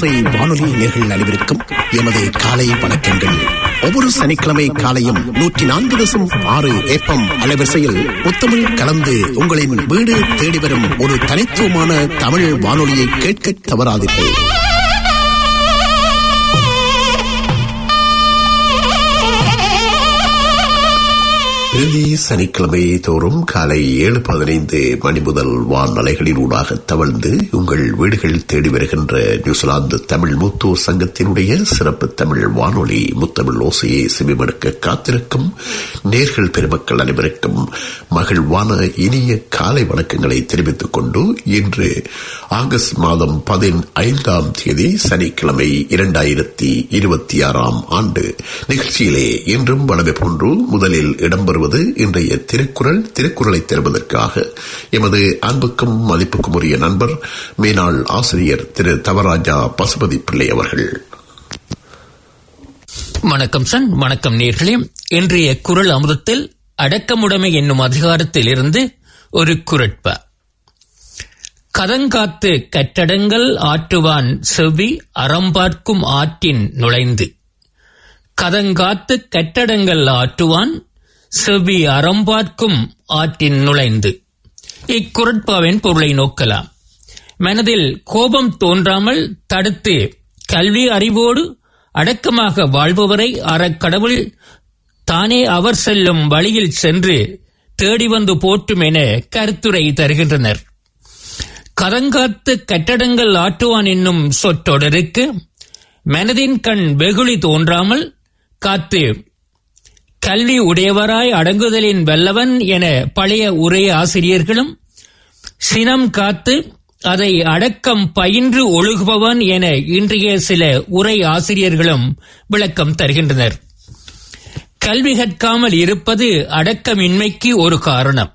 ஓசை வானொலி நேர்கள் அனைவருக்கும் எமது காலை வணக்கங்கள் ஒவ்வொரு சனிக்கிழமை காலையும் நூற்றி நான்கு தசம் ஆறு ஏப்பம் அலைவரிசையில் முத்தமிழ் கலந்து உங்களின் வீடு தேடி வரும் ஒரு தனித்துவமான தமிழ் வானொலியை கேட்க தவறாதீர்கள் பிரதி சனிக்கிழமை தோறும் காலை ஏழு பதினைந்து மணி முதல் வான் அலைகளின் ஊடாக தவழ்ந்து உங்கள் வீடுகள் தேடி வருகின்ற நியூசிலாந்து தமிழ் மூத்தோர் சங்கத்தினுடைய சிறப்பு தமிழ் வானொலி முத்தமிழ் ஓசையை செவிமடுக்க காத்திருக்கும் நேர்கள் பெருமக்கள் அனைவருக்கும் மகிழ்வான இனிய காலை வணக்கங்களை தெரிவித்துக் கொண்டு இன்று ஆகஸ்ட் மாதம் பதினைந்தாம் தேதி சனிக்கிழமை இரண்டாயிரத்தி இருபத்தி ஆறாம் ஆண்டு நிகழ்ச்சியிலே இன்றும் வளமை போன்று முதலில் இடம்பெறுவது இன்றைய திருக்குறள் திருக்குறளை தருவதற்காக எமது அன்புக்கும் மதிப்புக்கும் உரிய நண்பர் மேனாள் ஆசிரியர் திரு தவராஜா பசுபதி பிள்ளை அவர்கள் வணக்கம் சன் வணக்கம் நேர்களே இன்றைய குரல் அமுதத்தில் அடக்கமுடைமை என்னும் அதிகாரத்தில் இருந்து ஒரு குரட்ப கதங்காத்து கட்டடங்கள் ஆற்றுவான் செவ்வி அறம்பார்க்கும் ஆற்றின் நுழைந்து கதங்காத்து கட்டடங்கள் ஆற்றுவான் செவ்வி அறம்பார்க்கும் ஆற்றின் நுழைந்து இக்குரட்பாவின் பொருளை நோக்கலாம் மனதில் கோபம் தோன்றாமல் தடுத்து கல்வி அறிவோடு அடக்கமாக வாழ்பவரை அறக்கடவுள் தானே அவர் செல்லும் வழியில் சென்று தேடி வந்து போற்றும் என கருத்துரை தருகின்றனர் கதங்காத்து கட்டடங்கள் ஆட்டுவான் என்னும் சொற்றொடருக்கு மனதின் கண் வெகுளி தோன்றாமல் காத்து கல்வி உடையவராய் அடங்குதலின் வல்லவன் என பழைய உரை ஆசிரியர்களும் சினம் காத்து அதை அடக்கம் பயின்று ஒழுகுபவன் என இன்றைய சில உரை ஆசிரியர்களும் விளக்கம் தருகின்றனர் கல்வி கற்காமல் இருப்பது அடக்கமின்மைக்கு ஒரு காரணம்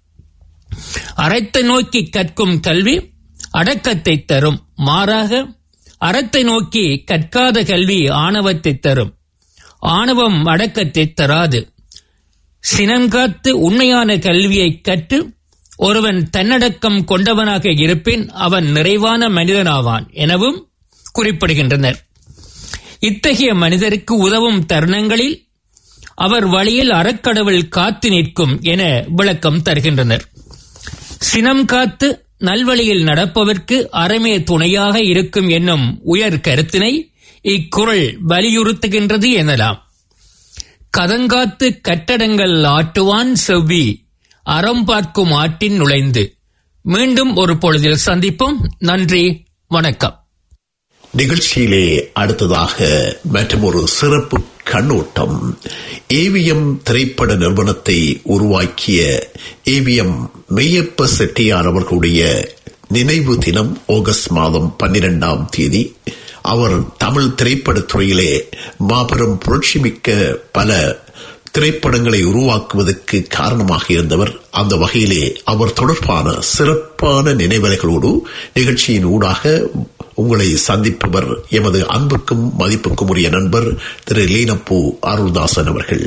அறத்தை நோக்கி கற்கும் கல்வி அடக்கத்தை தரும் மாறாக அறத்தை நோக்கி கற்காத கல்வி ஆணவத்தை தரும் ஆணவம் அடக்கத்தை தராது சினங்காத்து உண்மையான கல்வியை கற்று ஒருவன் தன்னடக்கம் கொண்டவனாக இருப்பின் அவன் நிறைவான மனிதனாவான் எனவும் குறிப்பிடுகின்றனர் இத்தகைய மனிதருக்கு உதவும் தருணங்களில் அவர் வழியில் அறக்கடவுள் காத்து நிற்கும் என விளக்கம் தருகின்றனர் சினம் காத்து நல்வழியில் நடப்பவர்க்கு அறமே துணையாக இருக்கும் என்னும் உயர் கருத்தினை இக்குறள் வலியுறுத்துகின்றது எனலாம் கதங்காத்து கட்டடங்கள் ஆட்டுவான் செவ்வி அறம் பார்க்கும் ஆட்டின் நுழைந்து மீண்டும் ஒரு பொழுதில் சந்திப்போம் நன்றி வணக்கம் நிகழ்ச்சியிலே அடுத்ததாக மற்றும் ஒரு சிறப்பு கண்ணோட்டம் ஏவிஎம் திரைப்பட நிறுவனத்தை உருவாக்கிய ஏவிஎம் மெய்யப்ப செட்டியார் அவர்களுடைய நினைவு தினம் ஆகஸ்ட் மாதம் பன்னிரெண்டாம் தேதி அவர் தமிழ் திரைப்படத்துறையிலே மாபெரும் புரட்சிமிக்க பல திரைப்படங்களை உருவாக்குவதற்கு காரணமாக இருந்தவர் அந்த வகையிலே அவர் தொடர்பான சிறப்பான நினைவலைகளோடு நிகழ்ச்சியின் ஊடாக உங்களை சந்திப்பவர் எமது அன்புக்கும் மதிப்புக்கும் உரிய நண்பர் திரு லீனப்பூ அருள்தாசன் அவர்கள்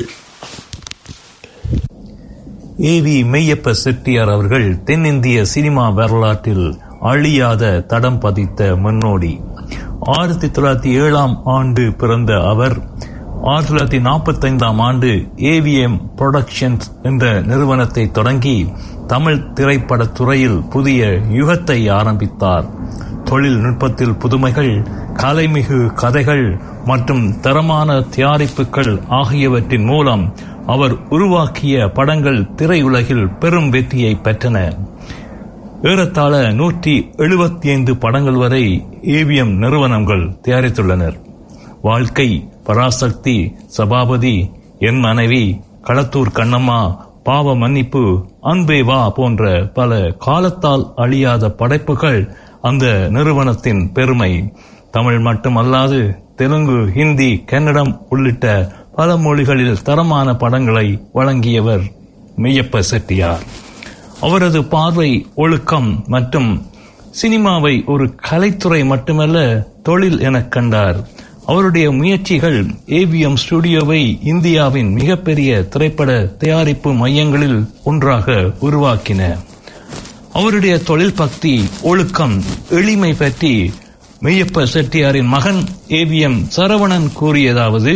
ஏவி மெய்யப்ப செட்டியார் அவர்கள் தென்னிந்திய சினிமா வரலாற்றில் அழியாத தடம் பதித்த முன்னோடி ஆயிரத்தி தொள்ளாயிரத்தி ஏழாம் ஆண்டு பிறந்த அவர் ஆயிரத்தி தொள்ளாயிரத்தி நாற்பத்தி ஐந்தாம் ஆண்டு ஏவிஎம் புரொடக்ஷன்ஸ் என்ற நிறுவனத்தை தொடங்கி தமிழ் திரைப்பட துறையில் புதிய யுகத்தை ஆரம்பித்தார் தொழில்நுட்பத்தில் புதுமைகள் கலைமிகு கதைகள் மற்றும் தரமான தயாரிப்புகள் ஆகியவற்றின் மூலம் அவர் உருவாக்கிய படங்கள் திரையுலகில் பெரும் வெற்றியை பெற்றன ஏறத்தாழ நூற்றி எழுபத்தி ஐந்து படங்கள் வரை ஏவிஎம் நிறுவனங்கள் தயாரித்துள்ளனர் வாழ்க்கை பராசக்தி சபாபதி என் மனைவி களத்தூர் கண்ணம்மா பாவ மன்னிப்பு அன்பே வா போன்ற பல காலத்தால் அழியாத படைப்புகள் அந்த நிறுவனத்தின் பெருமை தமிழ் மட்டுமல்லாது தெலுங்கு ஹிந்தி கன்னடம் உள்ளிட்ட பல மொழிகளில் தரமான படங்களை வழங்கியவர் மெய்யப்ப செட்டியார் அவரது பார்வை ஒழுக்கம் மற்றும் சினிமாவை ஒரு கலைத்துறை மட்டுமல்ல தொழில் எனக் கண்டார் அவருடைய முயற்சிகள் ஏவிஎம் ஸ்டுடியோவை இந்தியாவின் மிகப்பெரிய திரைப்பட தயாரிப்பு மையங்களில் ஒன்றாக உருவாக்கின அவருடைய தொழில் பக்தி ஒழுக்கம் எளிமை பற்றி மெய்யப்ப செட்டியாரின் மகன் ஏவிஎம் சரவணன் கூறியதாவது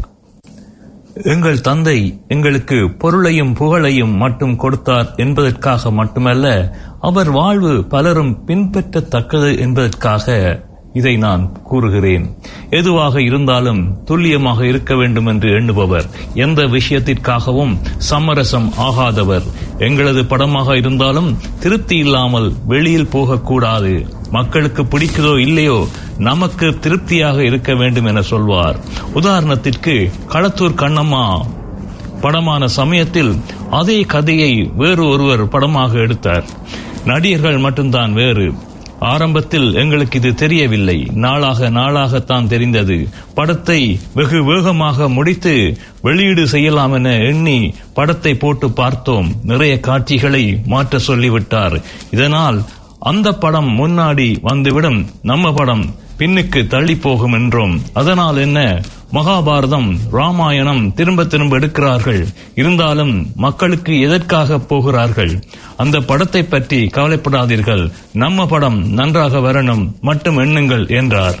எங்கள் தந்தை எங்களுக்கு பொருளையும் புகழையும் மட்டும் கொடுத்தார் என்பதற்காக மட்டுமல்ல அவர் வாழ்வு பலரும் பின்பற்றத்தக்கது என்பதற்காக இதை நான் கூறுகிறேன் எதுவாக இருந்தாலும் துல்லியமாக இருக்க வேண்டும் என்று எண்ணுபவர் எந்த விஷயத்திற்காகவும் சமரசம் ஆகாதவர் எங்களது படமாக இருந்தாலும் திருப்தி இல்லாமல் வெளியில் போகக்கூடாது மக்களுக்கு பிடிக்குதோ இல்லையோ நமக்கு திருப்தியாக இருக்க வேண்டும் என சொல்வார் உதாரணத்திற்கு களத்தூர் கண்ணம்மா படமான சமயத்தில் அதே கதையை வேறு ஒருவர் படமாக எடுத்தார் நடிகர்கள் மட்டும்தான் வேறு ஆரம்பத்தில் எங்களுக்கு இது தெரியவில்லை நாளாக நாளாகத்தான் தெரிந்தது படத்தை வெகு வேகமாக முடித்து வெளியீடு செய்யலாம் என எண்ணி படத்தை போட்டு பார்த்தோம் நிறைய காட்சிகளை மாற்ற சொல்லிவிட்டார் இதனால் அந்த படம் முன்னாடி வந்துவிடும் நம்ம படம் பின்னுக்கு தள்ளி போகும் என்றோம் அதனால் என்ன மகாபாரதம் ராமாயணம் திரும்ப திரும்ப எடுக்கிறார்கள் இருந்தாலும் மக்களுக்கு எதற்காக போகிறார்கள் அந்த படத்தை பற்றி கவலைப்படாதீர்கள் நம்ம படம் நன்றாக வரணும் மட்டும் எண்ணுங்கள் என்றார்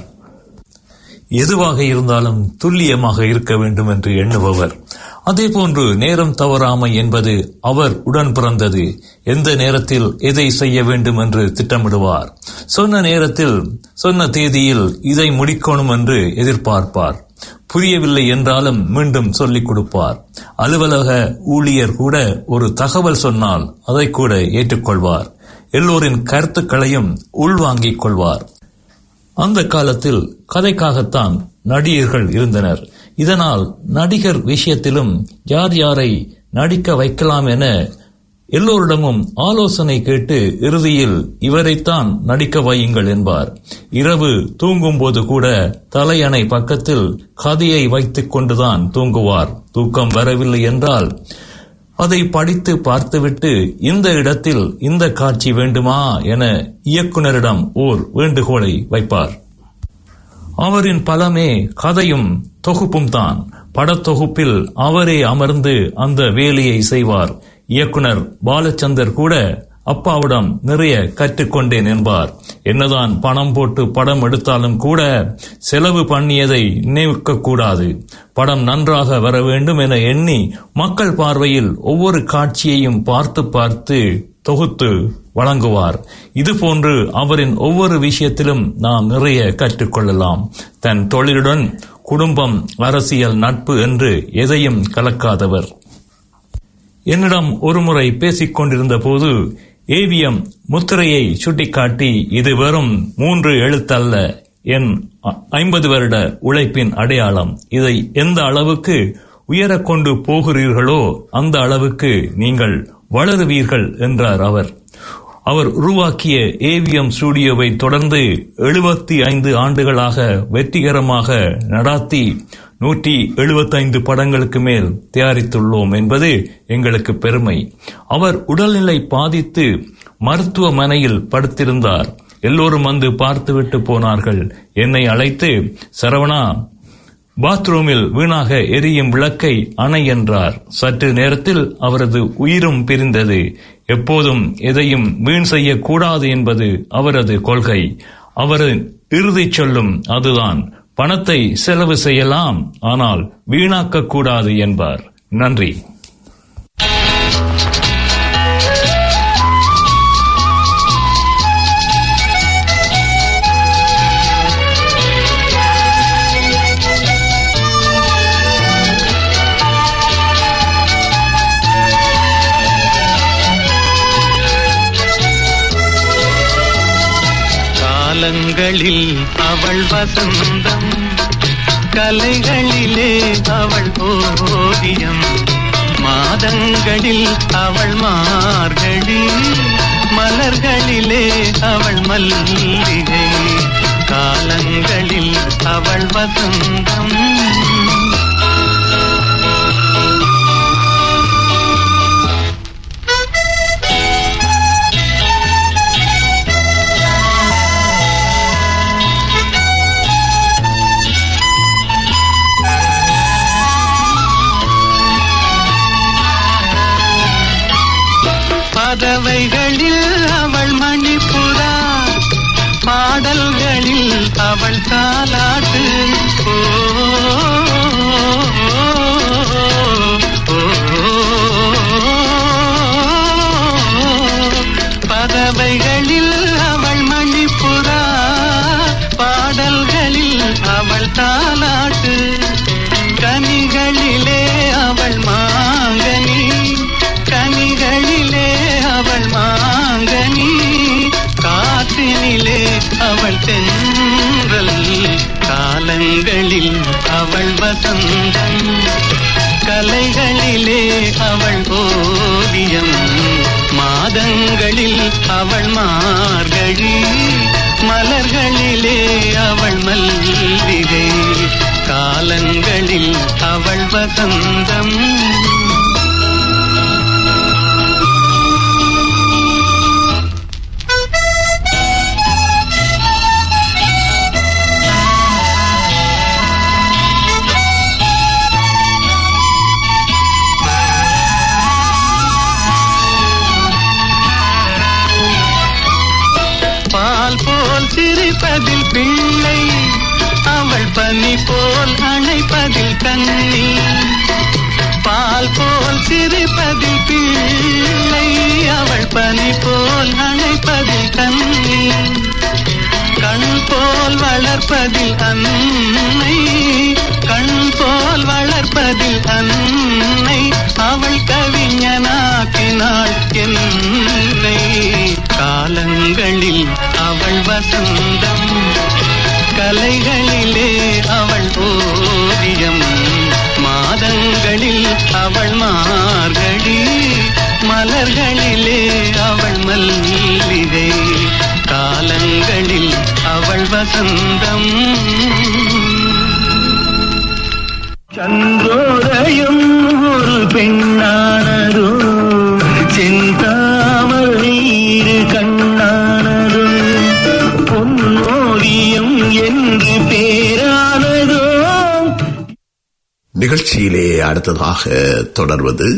எதுவாக இருந்தாலும் துல்லியமாக இருக்க வேண்டும் என்று எண்ணுபவர் அதேபோன்று நேரம் தவறாமை என்பது அவர் உடன் பிறந்தது எந்த நேரத்தில் எதை செய்ய வேண்டும் என்று திட்டமிடுவார் சொன்ன நேரத்தில் சொன்ன தேதியில் இதை முடிக்கணும் என்று எதிர்பார்ப்பார் புரியவில்லை என்றாலும் மீண்டும் சொல்லிக் கொடுப்பார் அலுவலக ஊழியர் கூட ஒரு தகவல் சொன்னால் அதை கூட ஏற்றுக்கொள்வார் எல்லோரின் கருத்துக்களையும் உள்வாங்கிக் கொள்வார் அந்த காலத்தில் கதைக்காகத்தான் நடிகர்கள் இருந்தனர் இதனால் நடிகர் விஷயத்திலும் யார் யாரை நடிக்க வைக்கலாம் என எல்லோரிடமும் ஆலோசனை கேட்டு இறுதியில் இவரைத்தான் நடிக்க வையுங்கள் என்பார் இரவு தூங்கும் போது கூட தலையணை பக்கத்தில் கதையை வைத்துக் கொண்டுதான் தூங்குவார் தூக்கம் வரவில்லை என்றால் அதை படித்து பார்த்துவிட்டு இந்த இடத்தில் இந்த காட்சி வேண்டுமா என இயக்குனரிடம் ஓர் வேண்டுகோளை வைப்பார் அவரின் பலமே கதையும் தொகுப்பும் தான் படத்தொகுப்பில் அவரே அமர்ந்து அந்த வேலையை செய்வார் இயக்குனர் பாலச்சந்தர் கூட அப்பாவிடம் நிறைய கற்றுக்கொண்டேன் என்பார் என்னதான் பணம் போட்டு படம் எடுத்தாலும் கூட செலவு பண்ணியதை நினைவுக்க கூடாது படம் நன்றாக வர வேண்டும் என எண்ணி மக்கள் பார்வையில் ஒவ்வொரு காட்சியையும் பார்த்து பார்த்து தொகுத்து வழங்குவார் இதுபோன்று அவரின் ஒவ்வொரு விஷயத்திலும் நாம் நிறைய கற்றுக்கொள்ளலாம் தன் தொழிலுடன் குடும்பம் அரசியல் நட்பு என்று எதையும் கலக்காதவர் என்னிடம் ஒருமுறை பேசிக் கொண்டிருந்த போது ஏவிஎம் முத்திரையை சுட்டிக்காட்டி இது வெறும் மூன்று எழுத்தல்ல என் ஐம்பது வருட உழைப்பின் அடையாளம் இதை எந்த அளவுக்கு உயரக் கொண்டு போகிறீர்களோ அந்த அளவுக்கு நீங்கள் வளருவீர்கள் என்றார் அவர் அவர் உருவாக்கிய ஏவிஎம் ஸ்டுடியோவை தொடர்ந்து எழுபத்தி ஐந்து ஆண்டுகளாக வெற்றிகரமாக நடாத்தி நூற்றி எழுபத்தைந்து படங்களுக்கு மேல் தயாரித்துள்ளோம் என்பது எங்களுக்கு பெருமை அவர் உடல்நிலை பாதித்து மருத்துவமனையில் படுத்திருந்தார் எல்லோரும் வந்து பார்த்துவிட்டு போனார்கள் என்னை அழைத்து சரவணா பாத்ரூமில் வீணாக எரியும் விளக்கை அணை என்றார் சற்று நேரத்தில் அவரது உயிரும் பிரிந்தது எப்போதும் எதையும் வீண் செய்யக்கூடாது என்பது அவரது கொள்கை அவரின் இறுதி சொல்லும் அதுதான் பணத்தை செலவு செய்யலாம் ஆனால் வீணாக்க கூடாது என்பார் நன்றி காலங்களில் அவள் வசந்தம் கலைகளிலே அவள் ஓவியம் மாதங்களில் அவள் மார்கழி மலர்களிலே அவள் மல்லிகை காலங்களில் அவள் வசந்தம் பறவைகளில் அவள் மணிப்புறா பாடல்களில் மலர்களில் அவள் தாலாட்டு ஓ, ஓ, பறவைகளில் அவள் மணிப்புறா பாடல்களில் அவள் தாலாட்டு கனிகளிலே அவள் மாங்கனி கனிகளிலே அவள் மாங்கனி காற்றினிலே அவள் தென்றல் காலங்களில் அவள் வசந்தம் கலைகளிலே அவள் ஓவியம் மாதங்களில் அவள் மார்கழி மலர்களிலே அவள் மல்லிகை காலங்களில் அவள் வசந்தம் பால் போல் சிரிப்பதில் பிள்ளை அவள் பனி போல் அணைப்பதில் கண்ணி பால் போல் சிரிப்பதில் பிள்ளை அவள் பனி போல் அணைப்பதில் கண்ணி கண் போல் வளர்ப்பதில் அன்னை கண் போல் வளர்ப்பதில் அன்னை அவள் கவிஞனாக்கினாள் என்னை காலங்களில் அவள் வசந்தம் கலைகளிலே அவள் ஓவியம் மாதங்களில் அவள் மார்கழி மலர்களிலே அவள் மல்லிகை காலங்களில் அவள் வசந்தம் சந்தோதயம் ஒரு பெண்ணானதோ செந்தாமல் நீரு கண்ணானதோ பொன்னோவியம் என்று பேரானதோ நிகழ்ச்சியிலே அடுத்ததாக தொடர்வது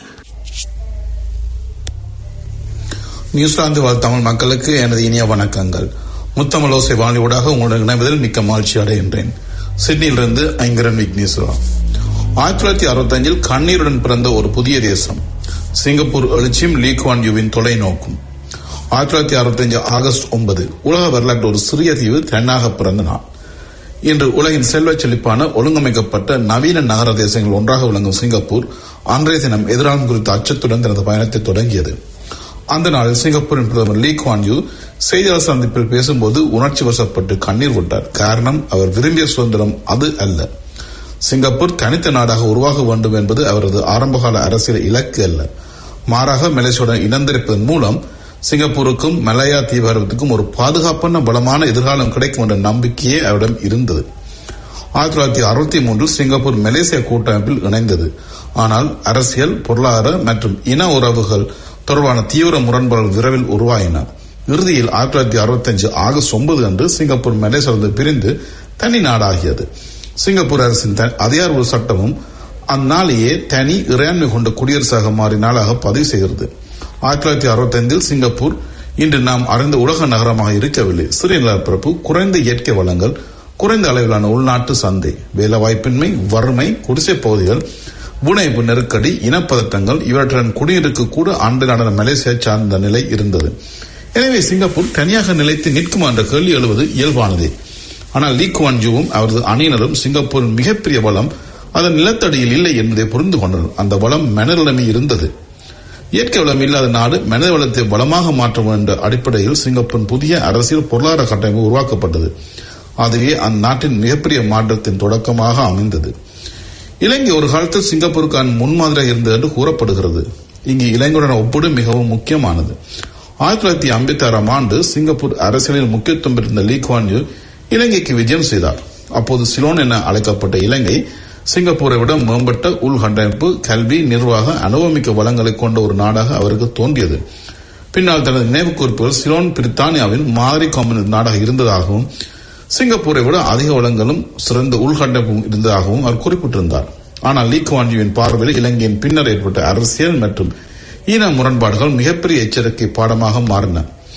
நியூசிலாந்து வாழ் தமிழ் மக்களுக்கு எனது இனிய வணக்கங்கள் முத்தமிழோசை வாணியோடாக உங்களுடன் இணைவதில் மிக்க மகிழ்ச்சி அடைகின்றேன் சிட்னியிலிருந்து ஐங்கரன் விக்னேஸ்வரா ஆயிரத்தி தொள்ளாயிரத்தி அறுபத்தஞ்சில் கண்ணீருடன் பிறந்த ஒரு புதிய தேசம் சிங்கப்பூர் எழுச்சியும் லீ குவான் யூவின் தொலைநோக்கும் ஆயிரத்தி தொள்ளாயிரத்தி அறுபத்தஞ்சு ஆகஸ்ட் ஒன்பது உலக வரலாற்று ஒரு சிறிய தீவு தென்னாக பிறந்த நாள் இன்று உலகின் செல்வச் செழிப்பான ஒழுங்கமைக்கப்பட்ட நவீன நகர தேசங்கள் ஒன்றாக விளங்கும் சிங்கப்பூர் அன்றைய தினம் எதிராளம் குறித்த அச்சத்துடன் தனது பயணத்தை தொடங்கியது அந்த நாளில் சிங்கப்பூரின் பிரதமர் லீ குவான் யூ செய்தியாளர் சந்திப்பில் பேசும்போது உணர்ச்சி வசப்பட்டு கண்ணீர் விட்டார் காரணம் அவர் விரும்பிய சுதந்திரம் அது அல்ல சிங்கப்பூர் தனித்த நாடாக உருவாக வேண்டும் என்பது அவரது ஆரம்பகால அரசியல் இலக்கு அல்ல மாறாக மலேசியாவுடன் இணைந்திருப்பதன் மூலம் சிங்கப்பூருக்கும் மலையா தீபகற்பத்துக்கும் ஒரு பாதுகாப்பான பலமான எதிர்காலம் கிடைக்கும் என்ற நம்பிக்கையே அவரிடம் இருந்தது ஆயிரத்தி தொள்ளாயிரத்தி அறுபத்தி மூன்றில் சிங்கப்பூர் மலேசியா கூட்டமைப்பில் இணைந்தது ஆனால் அரசியல் பொருளாதார மற்றும் இன உறவுகள் தொடர்பான தீவிர முரண்பாடுகள் விரைவில் உருவாயின இறுதியில் ஆயிரத்தி தொள்ளாயிரத்தி அறுபத்தஞ்சு ஆகஸ்ட் ஒன்பது அன்று சிங்கப்பூர் மலேசியாவிலிருந்து பிரிந்து தனி நாடாகியது சிங்கப்பூர் அரசின் த- அதிகாரப்பூர்வ சட்டமும் அந்நாளையே தனி இறையாண்மை கொண்ட குடியரசாக மாறிய நாளாக பதிவு செய்கிறது ஆயிரத்தி தொள்ளாயிரத்தி அறுபத்தைந்தில் சிங்கப்பூர் இன்று நாம் அறிந்த உலக நகரமாக இருக்கவில்லை சிறிய நிலப்பரப்பு குறைந்த இயற்கை வளங்கள் குறைந்த அளவிலான உள்நாட்டு சந்தை வேலைவாய்ப்பின்மை வறுமை குடிசை பகுதிகள் புனைப்பு நெருக்கடி இனப்பதட்டங்கள் இவற்றுடன் குடியிருக்க கூட ஆண்டு நாடான மலேசியா சார்ந்த நிலை இருந்தது எனவே சிங்கப்பூர் தனியாக நிலைத்து நிற்குமா என்ற கேள்வி எழுவது இயல்பானதே ஆனால் லீ குவான் ஜூவும் அவரது அணியினரும் சிங்கப்பூரின் மிகப்பெரிய வளம் அதன் நிலத்தடியில் இல்லை என்பதை புரிந்து கொண்டனர் அந்த வளம் மனநிலைமை இருந்தது இயற்கை வளம் இல்லாத நாடு மனித வளத்தை வளமாக மாற்றும் என்ற அடிப்படையில் சிங்கப்பூரின் புதிய அரசியல் பொருளாதார கட்டமைப்பு உருவாக்கப்பட்டது அதுவே அந்நாட்டின் மிகப்பெரிய மாற்றத்தின் தொடக்கமாக அமைந்தது இலங்கை ஒரு காலத்தில் சிங்கப்பூருக்கான முன்மாதிரியாக இருந்தது என்று கூறப்படுகிறது இங்கு இலங்கையுடன் ஒப்பிடு மிகவும் முக்கியமானது ஆயிரத்தி தொள்ளாயிரத்தி ஐம்பத்தி ஆறாம் ஆண்டு சிங்கப்பூர் அரசியலில் முக்கியத்துவம் இருந்த லீ குவான் யூ இலங்கைக்கு விஜயம் செய்தார் அப்போது சிலோன் என அழைக்கப்பட்ட இலங்கை சிங்கப்பூரை விட மேம்பட்ட உள்கட்டமைப்பு கல்வி நிர்வாக அனுபவமிக்க வளங்களை கொண்ட ஒரு நாடாக அவருக்கு தோன்றியது பின்னால் தனது நினைவு குறிப்புகள் சிலோன் பிரித்தானியாவின் மாதிரி காமன் நாடாக இருந்ததாகவும் சிங்கப்பூரை விட அதிக வளங்களும் சிறந்த உள்கட்டமைப்பும் இருந்ததாகவும் அவர் குறிப்பிட்டிருந்தார் ஆனால் லீ குவான் யூவின் பார்வையில் இலங்கையின் பின்னர் ஏற்பட்ட அரசியல் மற்றும் ஈன முரண்பாடுகள் மிகப்பெரிய எச்சரிக்கை பாடமாக மாறின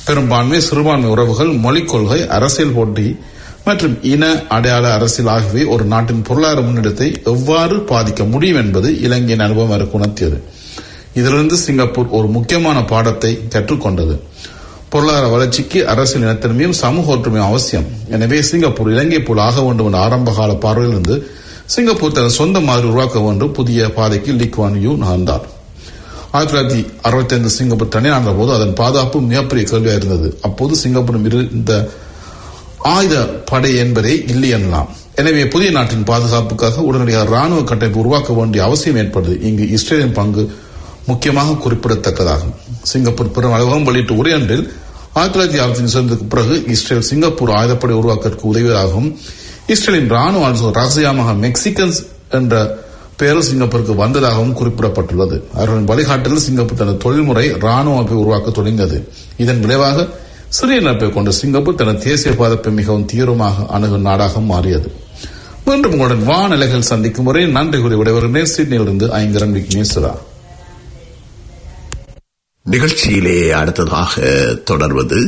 பெரும்பான்மை சிறுபான்மை உறவுகள் மொழிக் கொள்கை அரசியல் போட்டி மற்றும் இன அடையாள அரசியல் ஆகியவை ஒரு நாட்டின் பொருளாதார முன்னேற்றத்தை எவ்வாறு பாதிக்க முடியும் என்பது இலங்கையின் அனுபவம் எனக்கு உணர்த்தியது இதிலிருந்து சிங்கப்பூர் ஒரு முக்கியமான பாடத்தை கற்றுக்கொண்டது பொருளாதார வளர்ச்சிக்கு அரசியல் இனத்தன்மையும் சமூக ஒற்றுமையும் அவசியம் எனவே சிங்கப்பூர் இலங்கை போல் ஆக வேண்டும் என்ற ஆரம்பகால பார்வையிலிருந்து சிங்கப்பூர் தனது சொந்த மாதிரி உருவாக்க வேண்டும் புதிய பாதைக்கு லிக்வான் யூ நகர்ந்தார் ஆயிரத்தி தொள்ளாயிரத்தி அறுபத்தி ஐந்து சிங்கப்பூர் தனியார்ந்த போது அதன் பாதுகாப்பு மிகப்பெரிய கேள்வியாக இருந்தது அப்போது சிங்கப்பூர் இருந்த ஆயுத படை என்பதே இல்லை எனலாம் எனவே புதிய நாட்டின் பாதுகாப்புக்காக உடனடியாக ராணுவ கட்டமைப்பு உருவாக்க வேண்டிய அவசியம் ஏற்பட்டது இங்கு இஸ்ரேலின் பங்கு முக்கியமாக குறிப்பிடத்தக்கதாகும் சிங்கப்பூர் பெரும் அலுவலகம் வெளியிட்ட உரையொன்றில் ஆயிரத்தி தொள்ளாயிரத்தி அறுபத்தி சுதந்திரத்துக்கு பிறகு இஸ்ரேல் சிங்கப்பூர் ஆயுதப்படை உருவாக்கற்கு உதவியதாகவும் இஸ்ரேலின் ராணுவ ஆலோசகர் ரகசியமாக மெக்சிகன்ஸ் என்ற பெயரில் சிங்கப்பூருக்கு வந்ததாகவும் குறிப்பிடப்பட்டுள்ளது அவர்களின் வழிகாட்டலில் சிங்கப்பூர் தனது தொழில்முறை ராணுவ அமைப்பை உருவாக்க தொடங்கியது இதன் விளைவாக சிறிய நிலப்பை கொண்ட சிங்கப்பூர் தனது தேசிய பாதுகாப்பை மிகவும் தீவிரமாக அணுகும் நாடாக மாறியது மீண்டும் உங்களுடன் வானிலைகள் சந்திக்கும் முறை நன்றி கூறி விடைபெறுகிறேன் சிட்னியிலிருந்து ஐங்கரன் விக்னேஸ்வரா நிகழ்ச்சியிலே அடுத்ததாக தொடர்வது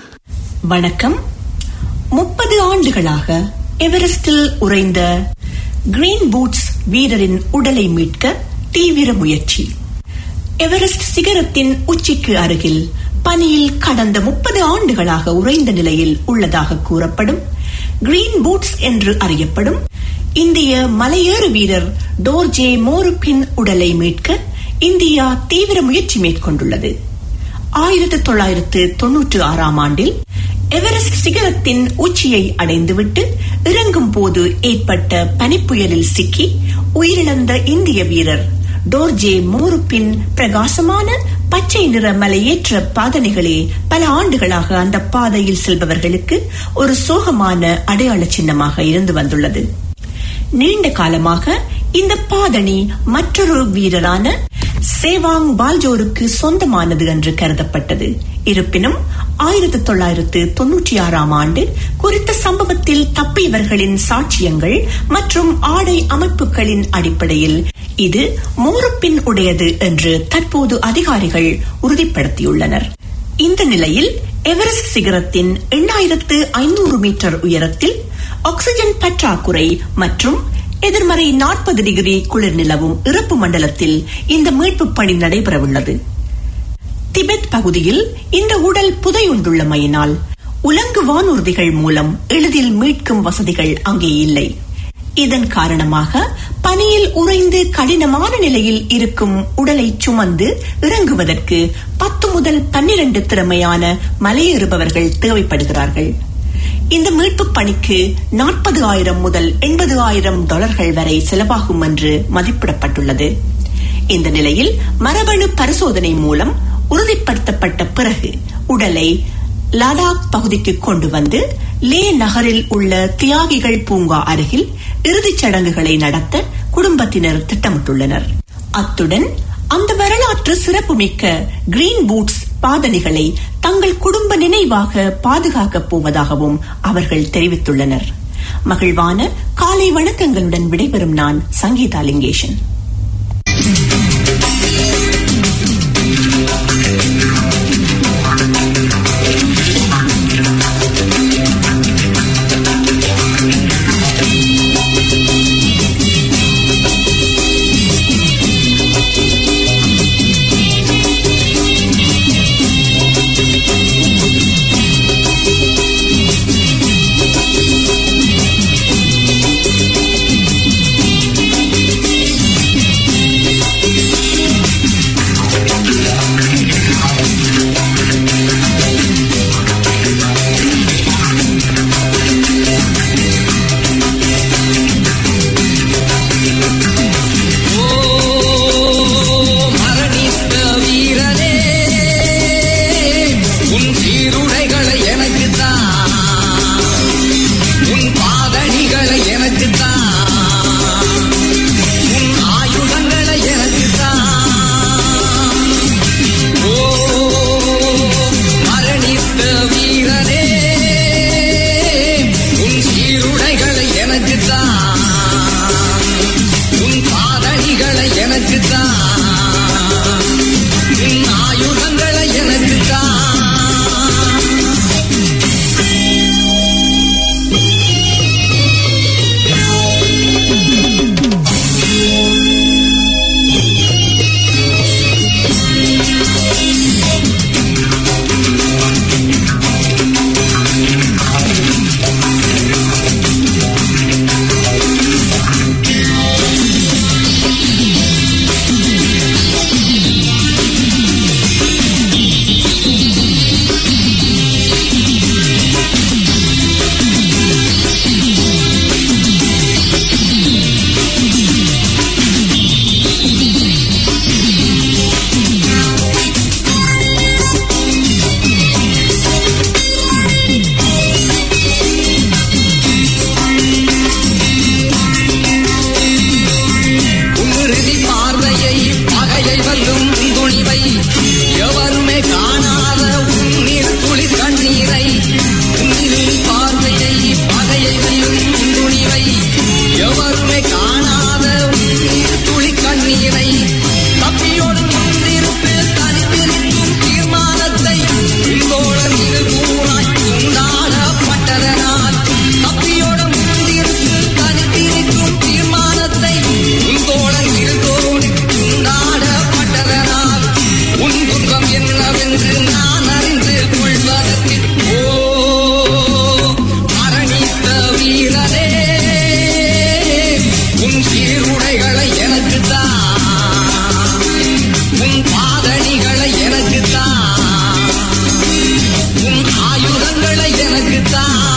வணக்கம் முப்பது ஆண்டுகளாக எவரெஸ்டில் உறைந்த கிரீன் பூட்ஸ் வீரரின் உடலை மீட்க தீவிர முயற்சி எவரெஸ்ட் சிகரத்தின் உச்சிக்கு அருகில் பனியில் கடந்த முப்பது ஆண்டுகளாக உறைந்த நிலையில் உள்ளதாக கூறப்படும் கிரீன் பூட்ஸ் என்று அறியப்படும் இந்திய மலையேறு வீரர் டோர்ஜே மோருப்பின் உடலை மீட்க இந்தியா தீவிர முயற்சி மேற்கொண்டுள்ளது ஆயிரத்தி தொள்ளாயிரத்து தொன்னூற்று ஆறாம் ஆண்டில் எவரெஸ்ட் சிகரத்தின் உச்சியை அடைந்துவிட்டு இறங்கும் போது ஏற்பட்ட பனிப்புயலில் சிக்கி உயிரிழந்த இந்திய வீரர் டோர்ஜே மோருப்பின் பிரகாசமான பச்சை நிற மலையேற்ற பாதனைகளே பல ஆண்டுகளாக அந்த பாதையில் செல்பவர்களுக்கு ஒரு சோகமான அடையாள சின்னமாக இருந்து வந்துள்ளது நீண்ட காலமாக இந்த பாதணி மற்றொரு வீரரான சேவாங் பால்ஜோருக்கு சொந்தமானது என்று கருதப்பட்டது இருப்பினும் ஆயிரத்தி தொள்ளாயிரத்து தொன்னூற்றி ஆறாம் ஆண்டு குறித்த சம்பவத்தில் தப்பியவர்களின் சாட்சியங்கள் மற்றும் ஆடை அமைப்புகளின் அடிப்படையில் இது மோருப்பின் உடையது என்று தற்போது அதிகாரிகள் உறுதிப்படுத்தியுள்ளனர் இந்த நிலையில் எவரெஸ்ட் சிகரத்தின் எண்ணாயிரத்து ஐநூறு மீட்டர் உயரத்தில் ஆக்சிஜன் பற்றாக்குறை மற்றும் எதிர்மறை நாற்பது டிகிரி குளிர் நிலவும் இறப்பு மண்டலத்தில் இந்த மீட்பு பணி நடைபெறவுள்ளது திபெத் பகுதியில் இந்த உடல் புதையுண்டுள்ளமையினால் உலங்கு வானூர்திகள் மூலம் எளிதில் மீட்கும் வசதிகள் அங்கே இல்லை இதன் காரணமாக பனியில் உறைந்து கடினமான நிலையில் இருக்கும் உடலை சுமந்து இறங்குவதற்கு பத்து முதல் பன்னிரண்டு திறமையான மலையேறுபவர்கள் தேவைப்படுகிறார்கள் இந்த மீட்பு பணிக்கு நாற்பது ஆயிரம் முதல் எண்பது ஆயிரம் டாலர்கள் வரை செலவாகும் என்று மதிப்பிடப்பட்டுள்ளது இந்த நிலையில் மரபணு பரிசோதனை மூலம் உறுதிப்படுத்தப்பட்ட பிறகு உடலை லடாக் பகுதிக்கு கொண்டு வந்து லே நகரில் உள்ள தியாகிகள் பூங்கா அருகில் இறுதிச் சடங்குகளை நடத்த குடும்பத்தினர் திட்டமிட்டுள்ளனர் அத்துடன் அந்த வரலாற்று சிறப்புமிக்க கிரீன் பூட்ஸ் பாதணிகளை தங்கள் குடும்ப நினைவாக பாதுகாக்கப் போவதாகவும் அவர்கள் தெரிவித்துள்ளனர் மகிழ்வான காலை வணக்கங்களுடன் விடைபெறும் நான் சங்கீதா லிங்கேஷன் உன் பாதணிகளை எனக்கு தான் உன் ஆயுதங்களை எனக்கு தான்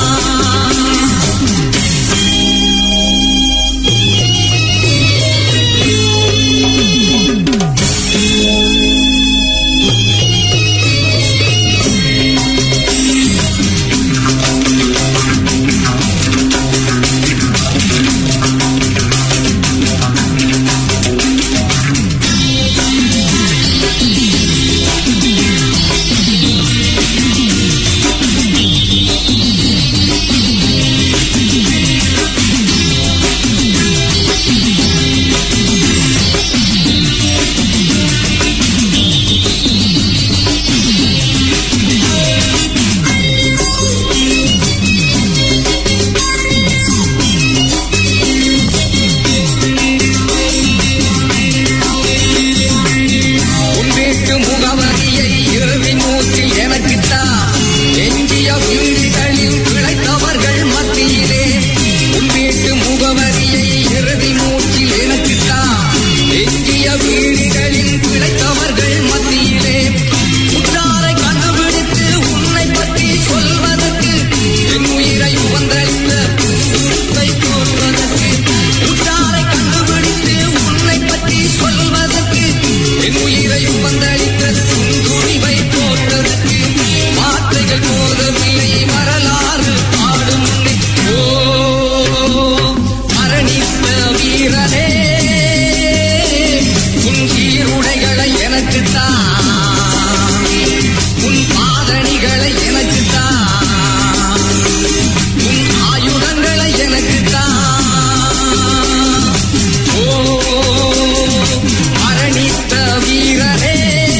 உன் வீட்டு முகவரியை இறுதி மூச்சில் எனக்குத்தான் எஞ்சிய வீடுகளில் பிழைத்தவர்கள் மத்தியிலே உன் வீட்டு முகவரியை இறுதி மூச்சில் எனக்குத்தான் எஞ்சிய வீடுகளில் பிழைத்தவர்கள் மத்தியிலே உற்றாரை கண்டுபிடித்து உன்னை பற்றி சொல்வதற்கு என் உயிரை உவந்தளித்த உன்னை போல்வதற்கு உற்றாரை கண்டுபிடித்து உன்னை பற்றி சொல்வதற்கு என் உயிரை உவந்தளித்த உன் துணிவை போட்டதற்கு வார்த்தைகள் போதவில்லை வரலாறு பாடும் உன்னை. ஓ மரணித்த வீரனே உன் சீருடைகளை எனக்கு தான் உன் பாதணிகளை எனக்கு தான் உன் ஆயுதங்களை எனக்கு தான் ஓ மரணித்த வீரனே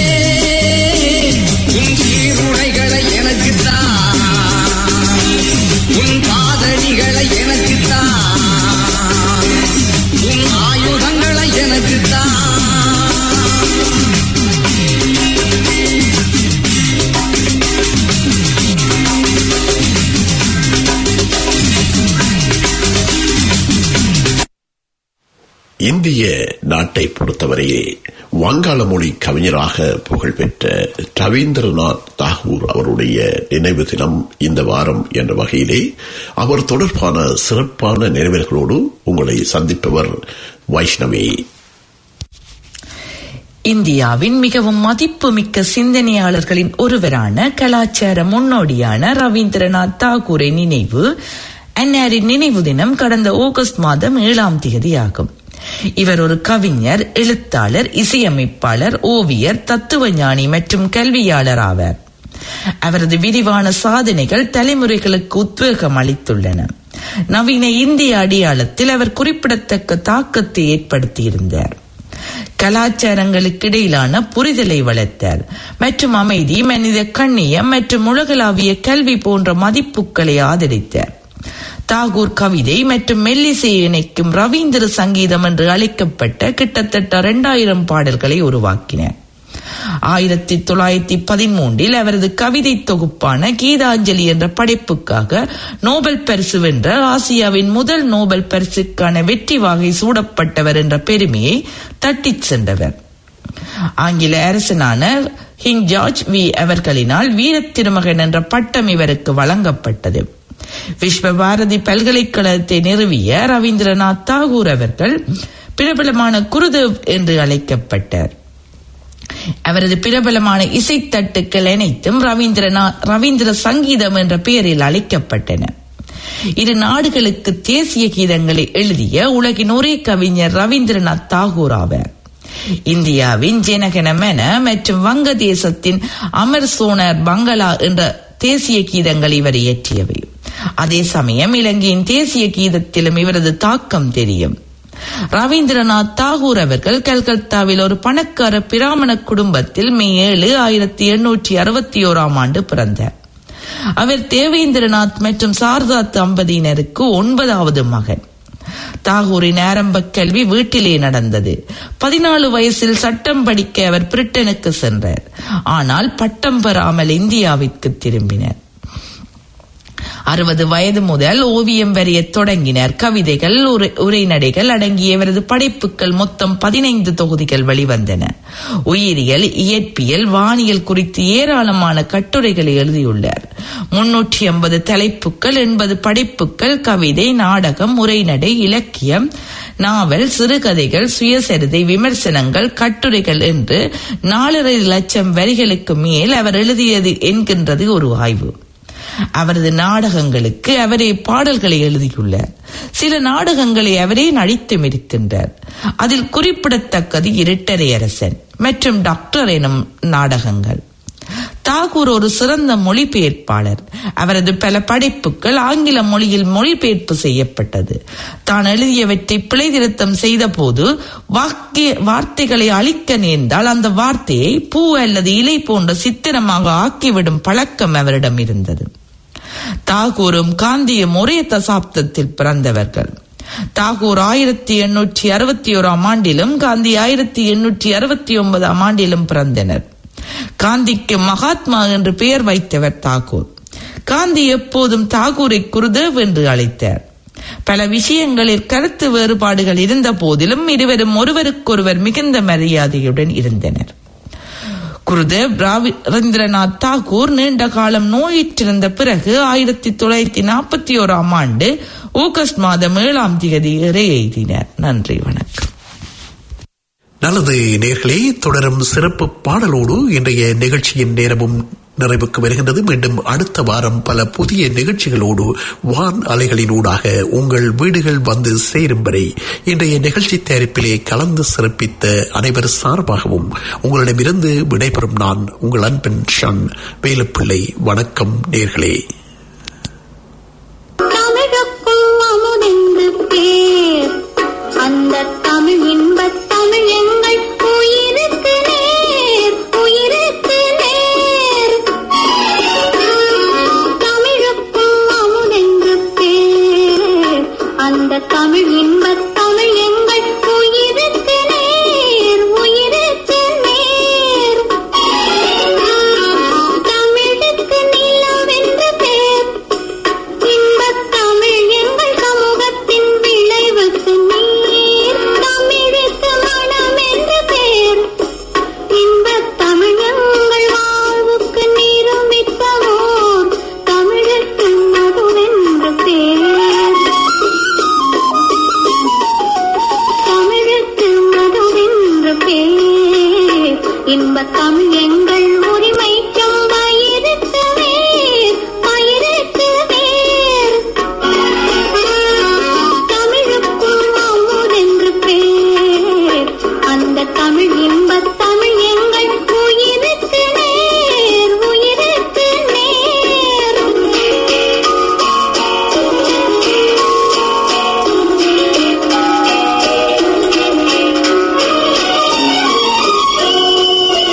உன் சீருடைகளை எனக்கு தான் உன் பாதணிகளை எனக்கு தான் உன் ஆயுதங்களை எனக்கு தான் இந்திய நாட்டை பொறுத்தவரையே வங்காள மொழி கவிஞராக புகழ்பெற்ற ரவீந்திரநாத் தாகூர் அவருடைய நினைவு தினம் இந்த வாரம் என்ற வகையிலே அவர் தொடர்பான சிறப்பான நினைவுகளோடு உங்களை சந்திப்பவர் வைஷ்ணவி இந்தியாவின் மிகவும் மதிப்புமிக்க சிந்தனையாளர்களின் ஒருவரான கலாச்சார முன்னோடியான ரவீந்திரநாத் தாகூரை நினைவு அன்னாரின் நினைவு தினம் கடந்த ஆகஸ்ட் மாதம் ஏழாம் தேதியாகும் இவர் ஒரு கவிஞர் எழுத்தாளர் இசையமைப்பாளர் ஓவியர் தத்துவஞானி மற்றும் கல்வியாளர் ஆவார் அவரது விரிவான சாதனைகள் தலைமுறைகளுக்கு உத்வேகம் அளித்துள்ளன நவீன இந்திய அடையாளத்தில் அவர் குறிப்பிடத்தக்க தாக்கத்தை ஏற்படுத்தியிருந்தார் கலாச்சாரங்களுக்கு இடையிலான புரிதலை வளர்த்தார் மற்றும் அமைதி மனித கண்ணியம் மற்றும் உலகளாவிய கல்வி போன்ற மதிப்புகளை ஆதரித்தார் தாகூர் கவிதை மற்றும் மெல்லிசையை இணைக்கும் ரவீந்திர சங்கீதம் என்று அழைக்கப்பட்ட கிட்டத்தட்ட இரண்டாயிரம் பாடல்களை உருவாக்கினார் ஆயிரத்தி தொள்ளாயிரத்தி பதிமூன்றில் அவரது கவிதை தொகுப்பான கீதாஞ்சலி என்ற படைப்புக்காக நோபல் பரிசு வென்ற ஆசியாவின் முதல் நோபல் பரிசுக்கான வெற்றி வாகை சூடப்பட்டவர் என்ற பெருமையை தட்டிச் சென்றவர் ஆங்கில அரசனான ஹிங் ஜார்ஜ் வி அவர்களினால் வீர திருமகன் என்ற பட்டம் இவருக்கு வழங்கப்பட்டது விஸ்வ பாரதி பல்கலைக்கழகத்தை நிறுவிய ரவீந்திரநாத் தாகூர் அவர்கள் பிரபலமான குருதேவ் என்று அழைக்கப்பட்டார் அவரது பிரபலமான இசைத்தட்டுக்கள் அனைத்தும் ரவீந்திரநாத் ரவீந்திர சங்கீதம் என்ற பெயரில் அழைக்கப்பட்டன இரு நாடுகளுக்கு தேசிய கீதங்களை எழுதிய உலகின் ஒரே கவிஞர் ரவீந்திரநாத் தாகூர் ஆவார் இந்தியாவின் ஜனகணமன மற்றும் வங்கதேசத்தின் அமர் சோனர் பங்களா என்ற தேசிய கீதங்கள் இவர் இயற்றியவை அதே சமயம் இலங்கையின் தேசிய கீதத்திலும் இவரது தாக்கம் தெரியும் ரவீந்திரநாத் தாகூர் அவர்கள் கல்கத்தாவில் ஒரு பணக்கார பிராமண குடும்பத்தில் மே ஏழு ஆயிரத்தி எண்ணூற்றி அறுபத்தி ஓராம் ஆண்டு பிறந்தார் அவர் தேவேந்திரநாத் மற்றும் சாரதா தம்பதியினருக்கு ஒன்பதாவது மகன் தாகூரின் ஆரம்ப கல்வி வீட்டிலே நடந்தது பதினாலு வயசில் சட்டம் படிக்க அவர் பிரிட்டனுக்கு சென்றார் ஆனால் பட்டம் பெறாமல் இந்தியாவிற்கு திரும்பினார் அறுபது வயது முதல் ஓவியம் வரைய தொடங்கினர் கவிதைகள் உரை- உரைநடைகள் அடங்கிய இவரது படைப்புகள் மொத்தம் பதினைந்து தொகுதிகள் வெளிவந்தன உயிரியல் இயற்பியல் வானியல் குறித்து ஏராளமான கட்டுரைகளை எழுதியுள்ளார் முன்னூற்றி ஐம்பது தலைப்புகள் எண்பது படைப்புகள் கவிதை நாடகம் உரைநடை இலக்கியம் நாவல் சிறுகதைகள் சுயசரிதை விமர்சனங்கள் கட்டுரைகள் என்று நாலரை லட்சம் வரிகளுக்கு மேல் அவர் எழுதியது என்கின்றது ஒரு ஆய்வு அவரது நாடகங்களுக்கு அவரே பாடல்களை எழுதியுள்ளார் சில நாடகங்களை அவரே நடித்து மிரிக்கின்றார் அதில் குறிப்பிடத்தக்கது இரட்டரை அரசன் மற்றும் டாக்டர் எனும் நாடகங்கள் தாகூர் ஒரு சிறந்த மொழிபெயர்ப்பாளர் அவரது பல படைப்புகள் ஆங்கில மொழியில் மொழிபெயர்ப்பு செய்யப்பட்டது தான் எழுதியவற்றை பிழை திருத்தம் செய்த போது வாக்கிய வார்த்தைகளை அழிக்க நேர்ந்தால் அந்த வார்த்தையை பூ அல்லது இலை போன்ற சித்திரமாக ஆக்கிவிடும் பழக்கம் அவரிடம் இருந்தது தாகூரும் காந்தியும் ஒரே தசாப்தத்தில் பிறந்தவர்கள் தாகூர் ஆயிரத்தி எண்ணூற்றி அறுபத்தி ஓராம் ஆண்டிலும் காந்தி ஆயிரத்தி எண்ணூற்றி அறுபத்தி ஒன்பதாம் ஆண்டிலும் பிறந்தனர் காந்திக்கு மகாத்மா என்று பெயர் வைத்தவர் தாகூர் காந்தி எப்போதும் தாகூரை குருதேவ் என்று அழைத்தார் பல விஷயங்களில் கருத்து வேறுபாடுகள் இருந்த போதிலும் இருவரும் ஒருவருக்கொருவர் மிகுந்த மரியாதையுடன் இருந்தனர் குருதேவ் ரவீந்திரநாத் தாகூர் நீண்ட காலம் நோயிற்றிருந்த பிறகு ஆயிரத்தி தொள்ளாயிரத்தி நாற்பத்தி ஓராம் ஆண்டு ஆகஸ்ட் மாதம் ஏழாம் தேதி இறை எய்தினார் நன்றி வணக்கம் நல்லது நேர்களே தொடரும் சிறப்பு பாடலோடு இன்றைய நிகழ்ச்சியின் நேரமும் நிறைவுக்கு வருகின்றது மீண்டும் அடுத்த வாரம் பல புதிய நிகழ்ச்சிகளோடு வான் அலைகளினூடாக உங்கள் வீடுகள் வந்து சேரும் வரை இன்றைய நிகழ்ச்சி தயாரிப்பிலே கலந்து சிறப்பித்த அனைவர் சார்பாகவும் உங்களிடமிருந்து விடைபெறும் நான் உங்கள் அன்பின் ஷன் வேலுப்பிள்ளை வணக்கம் நேர்களே தமிழுக்கும் அமுதென்று பேர் அந்த தமிழ் இன்பத் தமிழ் எங்கள் உயிருக்கு நேர் உயிருக்கு நேர் தமிழுக்கும் அமுதென்று பேர் அந்த தமிழ் இன்பத் தமிழ் எங்கள் உயிருக்கு நேர் உயிருக்கு நேர் தமிழுக்கு நிலவென்று பேர் இன்பத் தமிழ் எங்கள் சமூகத்தின் விளைவுக்கு நீர் தமிழுக்கு மனம் என்று பேர் இன்பத் தமிழ் எங்கள் வாழ்வுக்கு நிரூபித்தவோர் தமிழுக்கு மதுவென்று பேர் தமிழுக்கு மதுவென்று பேர் இன்பத் தமிழ்